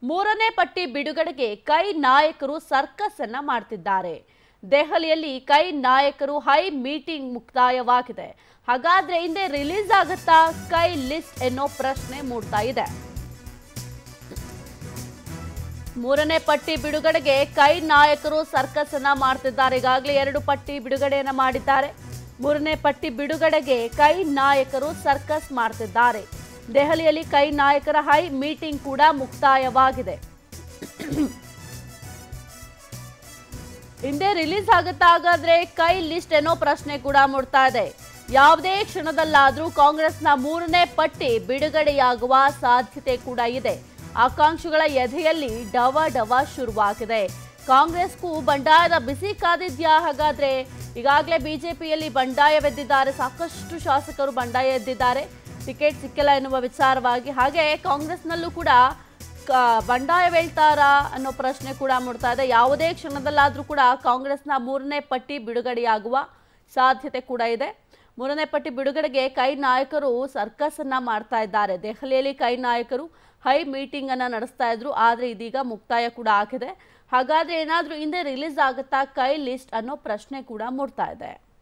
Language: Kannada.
ಮೂರನೇ ಪಟ್ಟಿ ಬಿಡುಗಡೆಗೆ ಕೈ ನಾಯಕರು ಸರ್ಕಸ್ ಅನ್ನ ಮಾಡ್ತಿದ್ದಾರೆ ದೆಹಲಿಯಲ್ಲಿ ಕೈ ನಾಯಕರು ಹೈ ಮೀಟಿಂಗ್ ಮುಕ್ತಾಯವಾಗಿದೆ ಹಾಗಾದ್ರೆ ಹಿಂದೆ ರಿಲೀಸ್ ಆಗುತ್ತಾ ಕೈ ಲಿಸ್ಟ್ ಎನ್ನೋ ಪ್ರಶ್ನೆ ಮೂಡ್ತಾ ಇದೆ ಮೂರನೇ ಪಟ್ಟಿ ಬಿಡುಗಡೆಗೆ ಕೈ ನಾಯಕರು ಸರ್ಕಸ್ ಅನ್ನ ಮಾಡ್ತಿದ್ದಾರೆ ಈಗಾಗಲೇ ಎರಡು ಪಟ್ಟಿ ಬಿಡುಗಡೆಯನ್ನ ಮಾಡಿದ್ದಾರೆ ಮೂರನೇ ಪಟ್ಟಿ ಬಿಡುಗಡೆಗೆ ಕೈ ನಾಯಕರು ಸರ್ಕಸ್ ಮಾಡ್ತಿದ್ದಾರೆ ದೆಹಲಿಯಲ್ಲಿ ಕೈ ನಾಯಕರ ಹೈ ಮೀಟಿಂಗ್ ಕೂಡ ಮುಕ್ತಾಯವಾಗಿದೆ ಹಿಂದೆ ರಿಲೀಸ್ ಆಗುತ್ತಾ ಹಾಗಾದ್ರೆ ಕೈ ಲಿಸ್ಟ್ ಏನೋ ಪ್ರಶ್ನೆ ಕೂಡ ಮೂಡ್ತಾ ಇದೆ ಯಾವುದೇ ಕ್ಷಣದಲ್ಲಾದ್ರೂ ಕಾಂಗ್ರೆಸ್ನ ಮೂರನೇ ಪಟ್ಟಿ ಬಿಡುಗಡೆಯಾಗುವ ಸಾಧ್ಯತೆ ಕೂಡ ಇದೆ ಆಕಾಂಕ್ಷಿಗಳ ಎದೆಯಲ್ಲಿ ಡವ ಡವ ಶುರುವಾಗಿದೆ ಕಾಂಗ್ರೆಸ್ಗೂ ಬಂಡಾಯದ ಬಿಸಿ ಕಾದಿದ್ಯಾ ಹಾಗಾದ್ರೆ ಈಗಾಗಲೇ ಬಿಜೆಪಿಯಲ್ಲಿ ಬಂಡಾಯವೆದ್ದಿದ್ದಾರೆ ಸಾಕಷ್ಟು ಶಾಸಕರು ಬಂಡಾಯ ಎದ್ದಿದ್ದಾರೆ ಟಿಕೆಟ್ ಸಿಕ್ಕಿಲ್ಲ ಎನ್ನುವ ವಿಚಾರವಾಗಿ ಹಾಗೆ ಕಾಂಗ್ರೆಸ್ನಲ್ಲೂ ಕೂಡ ಕ- ಬಂಡಾಯವೇಳ್ತಾರಾ ಅನ್ನೋ ಪ್ರಶ್ನೆ ಕೂಡ ಮೂಡ್ತಾ ಇದೆ ಯಾವುದೇ ಕ್ಷಣದಲ್ಲಾದ್ರೂ ಕೂಡ ಕಾಂಗ್ರೆಸ್ನ ಮೂರನೇ ಪಟ್ಟಿ ಬಿಡುಗಡೆಯಾಗುವ ಸಾಧ್ಯತೆ ಕೂಡ ಇದೆ ಮೂರನೇ ಪಟ್ಟಿ ಬಿಡುಗಡೆಗೆ ಕೈ ನಾಯಕರು ಸರ್ಕಸ್ ಅನ್ನ ಮಾಡ್ತಾ ಇದ್ದಾರೆ ದೆಹಲಿಯಲ್ಲಿ ಕೈ ನಾಯಕರು ಹೈ ಮೀಟಿಂಗ್ ಅನ್ನ ನಡೆಸ್ತಾ ಇದ್ರು ಆದ್ರೆ ಇದೀಗ ಮುಕ್ತಾಯ ಕೂಡ ಆಗಿದೆ ಹಾಗಾದ್ರೆ ಏನಾದ್ರೂ ಹಿಂದೆ ರಿಲೀಸ್ ಆಗುತ್ತಾ ಕೈ ಲಿಸ್ಟ್ ಅನ್ನೋ ಪ್ರಶ್ನೆ ಕೂಡ ಮೂಡ್ತಾ ಇದೆ